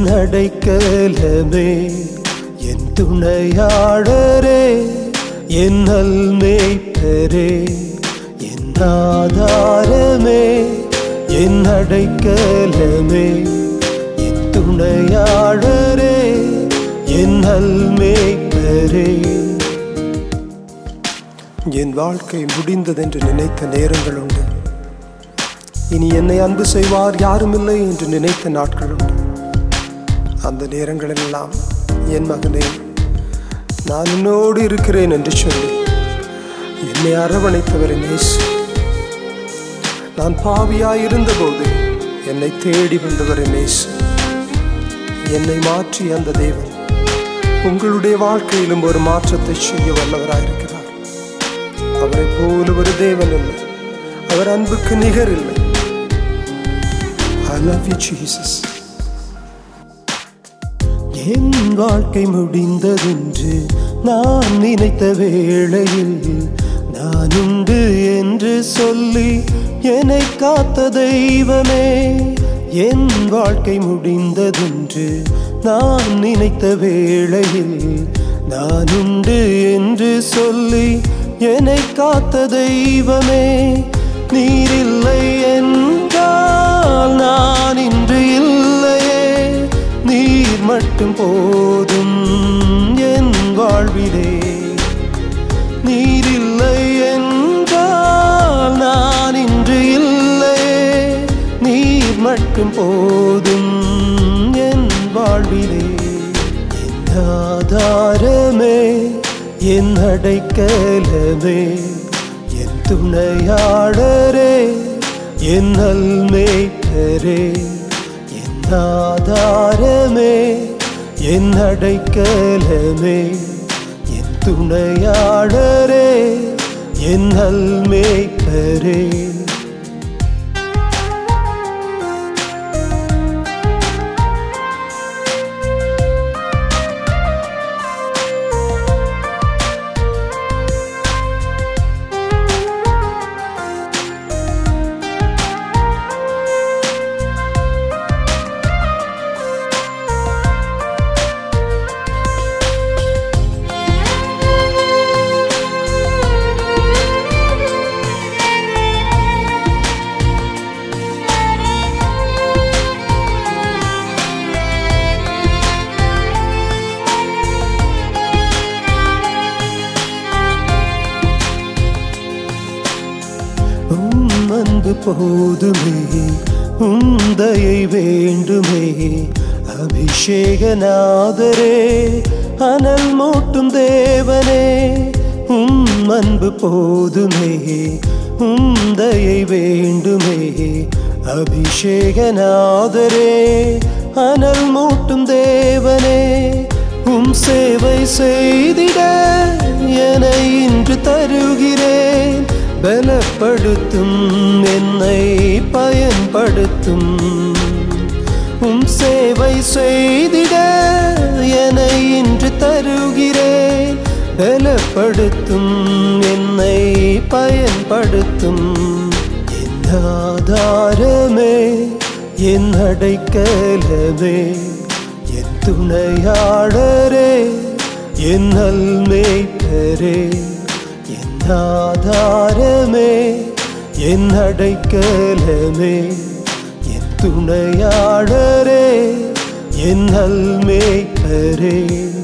என் அடைக்கலமே என் துணையாளரே என் நல்மேய்ப்பரே என் ஆதாரமே என் அடைக்கலமே என் துணையாளரே என் நல்மேய்ப்பரே என் வாழ்க்கை முடிந்ததென்று நினைத்த நேரங்கள் உண்டு இனி என்னை அன்பு செய்வார் யாரும் இல்லை என்று நினைத்த நாட்கள் உண்டு அந்த நேரங்களெல்லாம் என் மகனே நான் உன்னோடு இருக்கிறேன் என்று சொல்லி என்னை அரவணைத்தவர் நேசு நான் பாவியாயிருந்தபோது என்னை தேடி வந்தவர் நேசு என்னை மாற்றி அந்த தேவன் உங்களுடைய வாழ்க்கையிலும் ஒரு மாற்றத்தை செய்ய வல்லவராயிருக்கிறார் அவரை போல ஒரு தேவன் இல்லை அவர் அன்புக்கு நிகர் இல்லை I love you, Jesus. என் வாழ்க்கை முடிந்ததென்று நான் நினைத்த வேளையில் நான் உண்டு என்று சொல்லி என்னை காத்த தெய்வமே என் வாழ்க்கை முடிந்ததென்று நான் நினைத்த வேளையில் நான் உண்டு என்று சொல்லி என்னை காத்த தெய்வமே நீரில்லை என்றால் நான் இன்று இல்லையே நீர் மட்டும் போதும் என் வாழ்விலே நீரில்லை என்றால் நான் இன்று இல்லையே நீர் மட்டும் போதும் என் வாழ்விலே என் ஆதாரமே என் அடைக்கலமே என் துணையாளரே என் நல்மேய்ப்பரே என் ஆதாரமே என் அடைக்கலமே என் துணையாளரே என் நல்மேய்ப்பரே உம் அன்பு போதுமே உந்தையை வேண்டுமே அபிஷேகநாதரே அனல் மூட்டும் தேவனே உம் அன்பு போதுமே உந்தையை வேண்டுமே அபிஷேகநாதரே அனல் மூட்டும் தேவனே உம் சேவை செய்திட என இன்று தருகிறேன் பலப்படுத்தும் என்னை பயன்படுத்தும் உம் சேவை செய்திட என இன்று தருகிறேன் பலப்படுத்தும் என்னை பயன்படுத்தும் என் ஆதாரமே என் அடைக்கலமே என் துணையாளரே என் நல்மேய்ப்பரே என் ஆதாரமே என் அடைக்கலமே என் துணையாளரே என் நல்மேய்ப்பரே